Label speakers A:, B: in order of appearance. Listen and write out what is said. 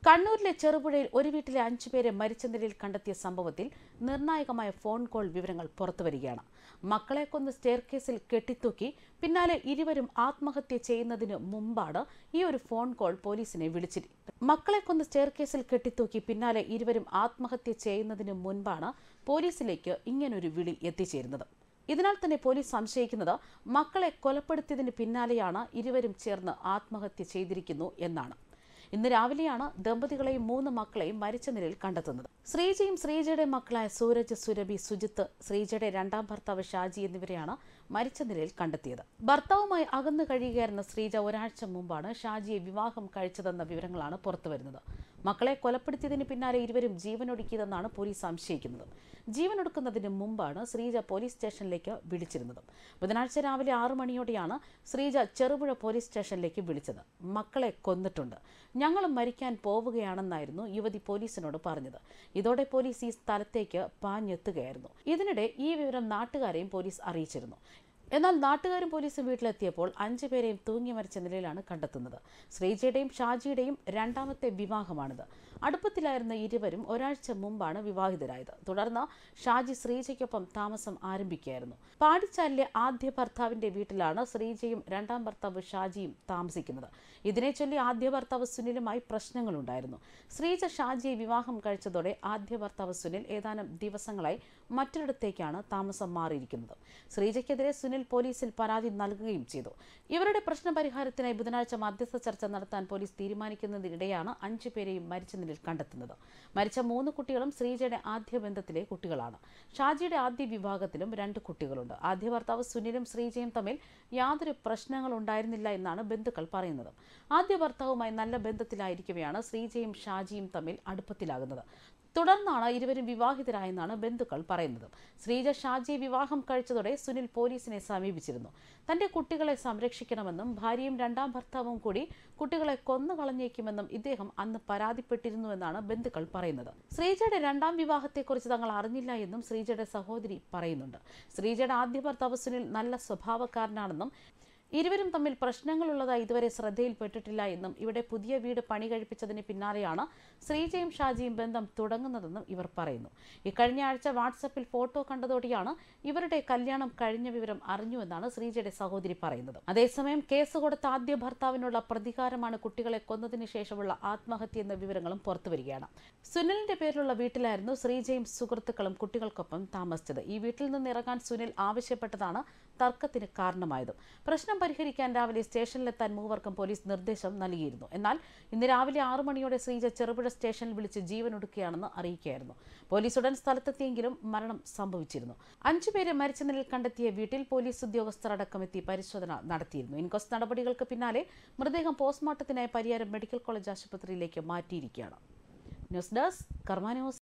A: കണ്ണൂരിലെ ചെറുപുഴയിൽ ഒരു വീട്ടിലെ അഞ്ചു പേരെ മരിച്ച നിലയിൽ കണ്ടെത്തിയ സംഭവത്തിൽ നിർണായകമായ ഫോൺ കോൾ വിവരങ്ങൾ പുറത്തുവരികയാണ് മക്കളെ കൊന്ന് സ്റ്റെയർ കേസിൽ കെട്ടിത്തൂക്കി പിന്നാലെ ഇരുവരും ആത്മഹത്യ ചെയ്യുന്നതിന് മുമ്പാണ് ഈ ഒരു ഫോൺ കോൾ പോലീസിനെ വിളിച്ചിരുന്നത് മക്കളെ കൊന്ന് സ്റ്റെയർ കേസിൽ കെട്ടിത്തൂക്കി പിന്നാലെ ഇരുവരും ആത്മഹത്യ ചെയ്യുന്നതിന് മുൻപാണ് പോലീസിലേക്ക് ഇങ്ങനൊരു വിളി എത്തിച്ചേരുന്നത് ഇതിനാൽ തന്നെ പോലീസ് സംശയിക്കുന്നത് മക്കളെ കൊലപ്പെടുത്തിയതിന് പിന്നാലെയാണ് ഇരുവരും ചേർന്ന് ആത്മഹത്യ ചെയ്തിരിക്കുന്നു എന്നാണ് ഇന്ന് രാവിലെയാണ് ദമ്പതികളെയും മൂന്ന് മക്കളെയും മരിച്ച നിലയിൽ കണ്ടെത്തുന്നത് ശ്രീജയും ശ്രീജയുടെ മക്കളായ സൂരജ് സുരഭി സുജിത്ത് ശ്രീജയുടെ രണ്ടാം ഭർത്താവ് ഷാജി എന്നിവരെയാണ് മരിച്ച നിലയിൽ കണ്ടെത്തിയത് ഭർത്താവുമായി അകന്നു കഴിയുകയായിരുന്ന ശ്രീജ ഒരാഴ്ച മുമ്പാണ് ഷാജിയെ വിവാഹം കഴിച്ചതെന്ന വിവരങ്ങളാണ് പുറത്തുവരുന്നത് മക്കളെ കൊലപ്പെടുത്തിയതിന് പിന്നാലെ ഇരുവരും ജീവനൊടുക്കിയതെന്നാണ് പോലീസ് സംശയിക്കുന്നത് ജീവനൊടുക്കുന്നതിന് മുമ്പാണ് ശ്രീജ പോലീസ് സ്റ്റേഷനിലേക്ക് വിളിച്ചിരുന്നത് ബുധനാഴ്ച രാവിലെ ആറു മണിയോടെയാണ് ശ്രീജ ചെറുപുഴ പോലീസ് സ്റ്റേഷനിലേക്ക് വിളിച്ചത് മക്കളെ കൊന്നിട്ടുണ്ട് ഞങ്ങൾ മരിക്കാൻ പോവുകയാണെന്നായിരുന്നു യുവതി പോലീസിനോട് പറഞ്ഞത് ഇതോടെ പോലീസ് ഈ സ്ഥലത്തേക്ക് പാഞ്ഞെത്തുകയായിരുന്നു ഇതിനിടെ ഈ വിവരം നാട്ടുകാരെയും പോലീസ് അറിയിച്ചിരുന്നു എന്നാൽ നാട്ടുകാരും പോലീസും വീട്ടിലെത്തിയപ്പോൾ അഞ്ചു പേരെയും തൂങ്ങി മരിച്ച നിലയിലാണ് കണ്ടെത്തുന്നത് ശ്രീജയുടെയും ഷാജിയുടെയും രണ്ടാമത്തെ വിവാഹമാണിത് അടുപ്പത്തിലായിരുന്ന ഇരുവരും ഒരാഴ്ച മുമ്പാണ് വിവാഹിതരായത് തുടർന്ന് ഷാജി ശ്രീജയ്ക്കൊപ്പം താമസം ആരംഭിക്കുകയായിരുന്നു പാടിച്ചാലിലെ ആദ്യ ഭർത്താവിന്റെ വീട്ടിലാണ് ശ്രീജയും രണ്ടാം ഭർത്താവ് ഷാജിയും താമസിക്കുന്നത് ഇതിനെ ചൊല്ലി ആദ്യ ഭർത്താവ് സുനിലുമായി പ്രശ്നങ്ങളുണ്ടായിരുന്നു ശ്രീജ ഷാജിയെ വിവാഹം കഴിച്ചതോടെ ആദ്യ ഭർത്താവ് സുനിൽ ഏതാനും ദിവസങ്ങളായി മറ്റൊരിടത്തേക്കാണ് താമസം മാറിയിരിക്കുന്നത് ശ്രീജയ്ക്കെതിരെ സുനിൽ പോലീസിൽ പരാതി നൽകുകയും ചെയ്തു ഇവരുടെ പ്രശ്ന പരിഹാരത്തിനായി ബുധനാഴ്ച മധ്യസ്ഥ ചർച്ച നടത്താൻ പോലീസ് തീരുമാനിക്കുന്നതിനിടെയാണ് അഞ്ചു പേരെയും മരിച്ച നിലയിൽ കണ്ടെത്തുന്നത് മരിച്ച മൂന്ന് കുട്ടികളും ശ്രീജയുടെ ആദ്യ ബന്ധത്തിലെ കുട്ടികളാണ് ഷാജിയുടെ ആദ്യ വിഭാഗത്തിലും രണ്ട് കുട്ടികളുണ്ട് ആദ്യ ഭർത്താവ് സുനിലും ശ്രീജയും തമ്മിൽ യാതൊരു പ്രശ്നങ്ങൾ ഉണ്ടായിരുന്നില്ല എന്നാണ് ബന്ധുക്കൾ പറയുന്നത് ആദ്യ ഭർത്താവുമായി നല്ല ബന്ധത്തിലായിരിക്കവെയാണ് ശ്രീജയും ഷാജിയും തമ്മിൽ അടുപ്പത്തിലാകുന്നത് തുടർന്നാണ് ഇരുവരും വിവാഹിതരായെന്നാണ് ബന്ധുക്കൾ പറയുന്നത് ശ്രീജ ഷാജിയെ വിവാഹം കഴിച്ചതോടെ സുനിൽ പോലീസിനെ സമീപിച്ചിരുന്നു തന്റെ കുട്ടികളെ സംരക്ഷിക്കണമെന്നും ഭാര്യയും രണ്ടാം ഭർത്താവും കൂടി കുട്ടികളെ കൊന്നുകളഞ്ഞേക്കുമെന്നും ഇദ്ദേഹം അന്ന് പരാതിപ്പെട്ടിരുന്നുവെന്നാണ് ബന്ധുക്കൾ പറയുന്നത് ശ്രീജയുടെ രണ്ടാം വിവാഹത്തെക്കുറിച്ച് തങ്ങൾ അറിഞ്ഞില്ല എന്നും ശ്രീജയുടെ സഹോദരി പറയുന്നുണ്ട് ശ്രീജയുടെ ആദ്യ ഭർത്താവ് സുനിൽ നല്ല സ്വഭാവക്കാരനാണെന്നും ഇരുവരും തമ്മിൽ പ്രശ്നങ്ങളുള്ളതായി ഇതുവരെ ശ്രദ്ധയിൽപ്പെട്ടിട്ടില്ല എന്നും ഇവിടെ പുതിയ വീട് പണി കഴിപ്പിച്ചതിന് പിന്നാലെയാണ് ശ്രീജയും ഷാജിയും ബന്ധം തുടങ്ങുന്നതെന്നും ഇവർ പറയുന്നു ഇക്കഴിഞ്ഞ ആഴ്ച വാട്സപ്പിൽ ഫോട്ടോ കണ്ടതോടെയാണ് ഇവരുടെ കല്യാണം കഴിഞ്ഞ വിവരം അറിഞ്ഞുവെന്നാണ് ശ്രീജയുടെ സഹോദരി പറയുന്നത് അതേസമയം കേസ് കൊടുത്ത ആദ്യ ഭർത്താവിനുള്ള പ്രതികാരമാണ് കുട്ടികളെ കൊന്നതിന് ശേഷമുള്ള ആത്മഹത്യ എന്ന വിവരങ്ങളും പുറത്തുവരികയാണ് സുനിലിന്റെ പേരിലുള്ള വീട്ടിലായിരുന്നു ശ്രീജയും സുഹൃത്തുക്കളും കുട്ടികൾക്കൊപ്പം താമസിച്ചത് ഈ വീട്ടിൽ നിന്ന് ഇറങ്ങാൻ സുനിൽ ആവശ്യപ്പെട്ടതാണ് തർക്കത്തിന് കാരണമായതും പ്രശ്നം പരിഹരിക്കാൻ രാവിലെ സ്റ്റേഷനിലെത്താൻ മൂവർക്കും പോലീസ് നിർദ്ദേശം നൽകിയിരുന്നു എന്നാൽ ഇന്ന് രാവിലെ ആറു മണിയോടെ ശ്രീജ ചെറുപുഴ സ്റ്റേഷനിൽ വിളിച്ച് ജീവനൊടുക്കുകയാണെന്ന് അറിയിക്കുകയായിരുന്നു പോലീസ് ഉടൻ സ്ഥലത്തെത്തിയെങ്കിലും മരണം സംഭവിച്ചിരുന്നു അഞ്ചുപേരെ മരിച്ച നിലയിൽ കണ്ടെത്തിയ വീട്ടിൽ പോലീസ് ഉദ്യോഗസ്ഥർ അടക്കം എത്തി പരിശോധന നടത്തിയിരുന്നു ഇൻക്വസ്റ്റ് നടപടികൾക്ക് പിന്നാലെ മൃതദേഹം പോസ്റ്റ്മോർട്ടത്തിനായി പരിയാരം മെഡിക്കൽ കോളേജ് ആശുപത്രിയിലേക്ക് മാറ്റിയിരിക്കുകയാണ് ന്യൂസ് ഡെസ്ക് കർമ്മ ന്യൂസ്